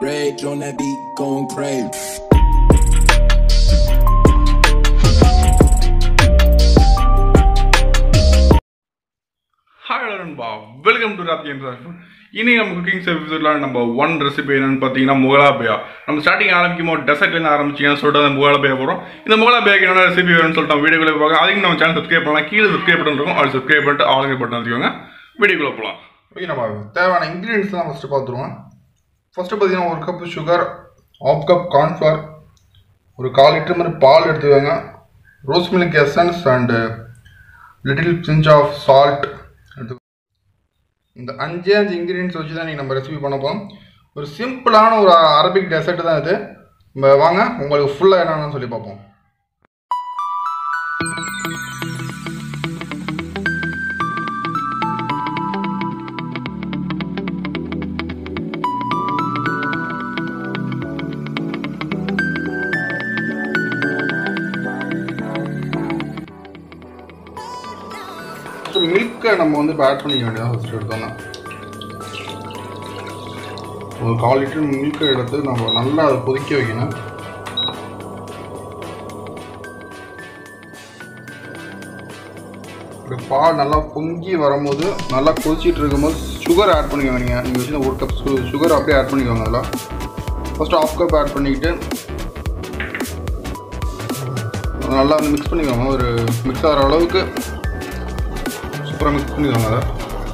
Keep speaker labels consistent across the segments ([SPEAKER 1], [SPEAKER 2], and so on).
[SPEAKER 1] Rage on that beat, going crazy.
[SPEAKER 2] Hi நண்பா welcome to Rath games இன்னைக்கு நம்ம cooking எபிசோடில் நம்ம ஒன் ரெசிபி என்னன்னு பார்த்தீங்கன்னா முகலாபேயா நம்ம ஸ்டார்டிங் ஆரம்பிக்கும் போது டெசர்ட்லேருந்து ஆரம்பிச்சிங்கன்னு சொல்லிட்டு அந்த முகலாபேயா போகிறோம் இந்த முகலாபேயாக்கு என்னென்ன ரெசிபி வேணும்னு சொல்லிட்டு வீடியோக்குள்ளே பார்க்க அதுக்கு நம்ம சேனல் சப்ஸ்கிரைப் பண்ணலாம் கீழே சப்ஸ்கிரைப் பட்டன் இருக்கும் அது சப்ஸ்கிரைப் பண்ணிட்டு ஆளுங்க பட்டன் வச்சுக்கோங்க வீடியோக்குள்ளே போகலாம்
[SPEAKER 3] ஓகே நம்ம தேவையான இன்க்ரீடியன்ஸ் தான் ஃபஸ்ட்டு பார்த்துருவோம் ஃபஸ்ட்டு பார்த்தீங்கன்னா ஒரு cup sugar half cup cornflour ஒரு கால் லிட்டர் மாதிரி பால் எடுத்துக்கோங்க rose milk essence and little pinch of salt எடுத்து இந்த அஞ்சே அஞ்சு இன்க்ரீடியன்ஸ் வச்சு தான் நீங்கள் நம்ம ரெசிபி பண்ண போகிறோம் ஒரு சிம்பிளான ஒரு அரபிக் டெசர்ட் தான் இது நம்ம வாங்க உங்களுக்கு ஃபுல்லாக என்னென்னு சொல்லி பார்ப்போம் ஃபஸ்ட்டு மில்க்கை நம்ம வந்து இப்போ ஆட் பண்ணிக்க வேண்டியதான் ஃபஸ்ட்டு எடுத்தோம்னா ஒரு கால் லிட்டர் மில்க்கை எடுத்து நம்ம நல்லா அதை கொதிக்க வைக்கணும் இப்படி பால் நல்லா பொங்கி வரும்போது நல்லா கொதிச்சிட்டு இருக்கும்போது சுகர் ஆட் பண்ணிக்கோங்க நீங்கள் நீங்கள் வச்சு ஒரு கப் சுகர் அப்படியே ஆட் பண்ணிக்கோங்க அதில் ஃபஸ்ட்டு ஆஃப் கப் ஆட் பண்ணிக்கிட்டு நல்லா வந்து மிக்ஸ் பண்ணிக்கோங்க ஒரு மிக்ஸ் ஆகிற அளவுக்கு சூப்பராக மிக்ஸ் பண்ணிடுவாங்க அதை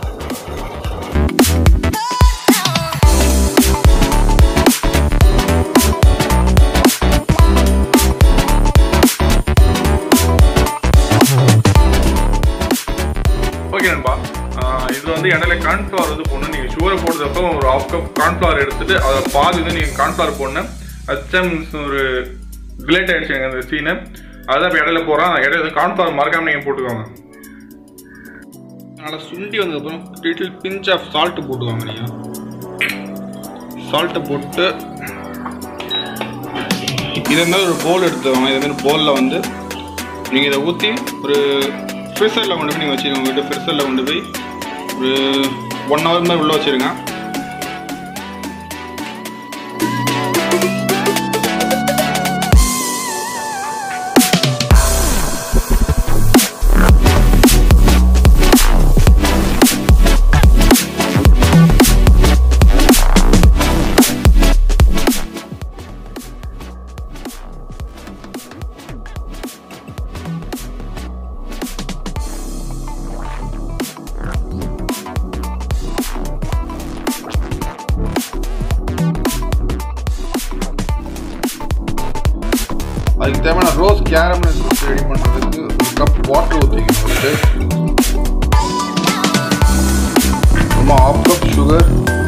[SPEAKER 2] ஓகே நண்பா இதில் வந்து இடையில கார்ன்ஃப்ளவர் வந்து போடணும் நீங்கள் சுகரை போட்டதப்போ ஒரு ஆஃப் கப் கார்ன்ஃப்ளவர் எடுத்துட்டு அதை பாதி வந்து நீங்கள் கார்ன்ஃப்ளவர் போடணும் அச்சம் ஒரு டிலேட் ஆகிடுச்சு எனக்கு அந்த சீனு அதுதான் இப்போ இடையில போகிறோம் இடையில கார்ன்ஃப்ளவர் மறக்காமல் நீங்கள் போட்டுக்கோங்க
[SPEAKER 3] நல்லா சுண்டி வந்ததுக்கப்புறம் லிட்டில் பிஞ்ச் ஆஃப் சால்ட்டு போட்டுவாங்க நீங்கள் சால்ட்டை போட்டு இதே மாதிரி ஒரு போல் எடுத்துவாங்க இதே மாதிரி போலில் வந்து நீங்கள் இதை ஊற்றி ஒரு ஃப்ரிசரில் கொண்டு போய் நீங்கள் வச்சுருங்க உங்கள்கிட்ட ஃப்ரிசரில் கொண்டு போய் ஒரு ஒன் ஹவர் மாதிரி உள்ளே வச்சுருங்க அதுக்கு தேவையான ரோஸ் கேரமல் ஜூஸ் ரெடி பண்ணுறதுக்கு ஒரு கப் வாட்டர் ஊற்றிக்கணும் ஃபஸ்ட்டு நம்ம ஆஃப் கப் சுகர்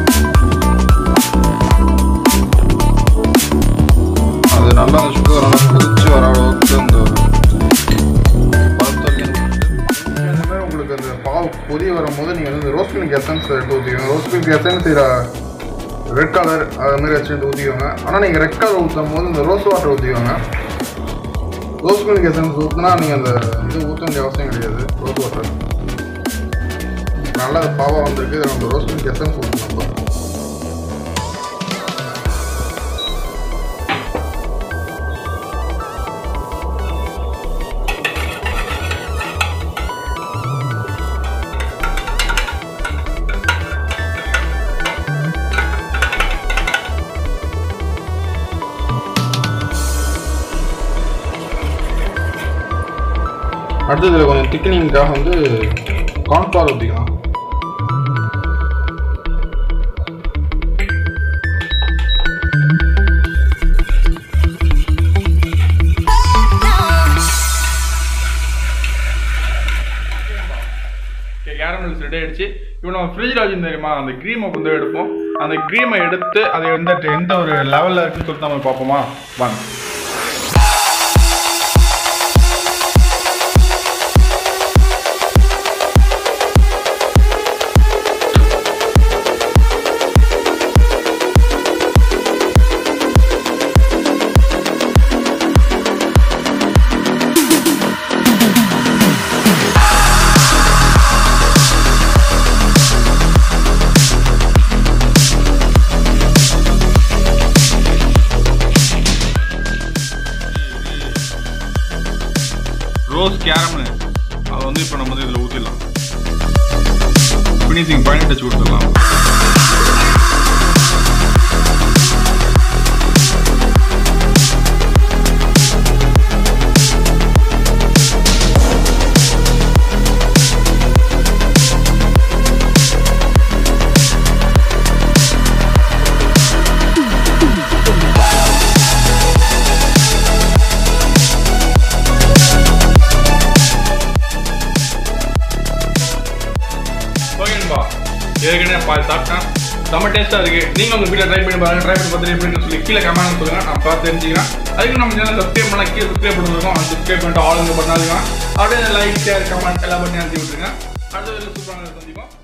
[SPEAKER 3] அது நல்லா அந்த சுகர் நல்லா கொதிச்சு வர அளவுக்கு அந்த பதத்தோல் அந்த மாதிரி உங்களுக்கு அந்த பால் கொதி வரும்போது நீங்கள் வந்து ரோஸ் மில்க் எசன்ஸ் எடுத்து ஊற்றிக்கோங்க rose milk essence red colour அது மாதிரி வச்சு எடுத்து ஊற்றிக்கோங்க ஆனால் நீங்கள் ரெட் கலர் ஊற்றும் போது இந்த ரோஸ் வாட்டர் ஊற்றிக்கோங்க ரோஸ் மில்க் எசன்ஸ் ஊற்றினா நீங்கள் அந்த இது ஊற்ற வேண்டிய அவசியம் கிடையாது ரோஸ் வாட்டர் நல்லா பாவாக வந்திருக்கு இதில் நம்ம ரோஸ் மில்க் எசன்ஸ் ஊற்றணும் நம்ம அடுத்து இதில் கொஞ்சம் திக்கனிங்காக வந்து கார்ன்ஃப்ளவர் ஊற்றிக்கலாம்
[SPEAKER 2] கேரமல்ஸ் ரெடி ஆயிடுச்சு இப்போ நம்ம ஃப்ரிட்ஜில் வச்சு தெரியுமா அந்த க்ரீமை வந்து எடுப்போம் அந்த க்ரீமை எடுத்து அது எந்த எந்த ஒரு லெவலில் இருக்குன்னு சொல்லிட்டு நம்ம பார்ப்போமா வாங்க ரோஸ் கேரமல் அதை வந்து இப்போ நம்ம வந்து இதில் ஊற்றிடலாம் ஃபினிஷிங் பாயிண்ட் டச் கொடுத்துடலாம் ஓகேன்பா ஏற்கனவே பால் சாப்பிட்டேன் செம்ம டேஸ்ட்டாக இருக்குது நீங்கள் உங்கள் வீட்டில் ட்ரை பண்ணி பாருங்க ட்ரை பண்ணி பார்த்துட்டு எப்படின்னு சொல்லி கீழே கமெண்ட் சொல்லுங்கள் நான் பார்த்து தெரிஞ்சுக்கிறேன் அதுக்கு நம்ம சேனல் சப்ஸ்கிரைப் பண்ணலாம் கீழே சப்ஸ்கிரைப் பண்ணிருக்கோம் அந்த சப்ஸ்கிரைப் பண்ணிட்டு ஆளுங்க பண்ணாதுங்க அப்படியே லைக் ஷேர் கமெண்ட் எல்லாம் பண்ணி அனுப்பி விட்டுருங்க அடுத்த சூப்பராக சந்திப்போம்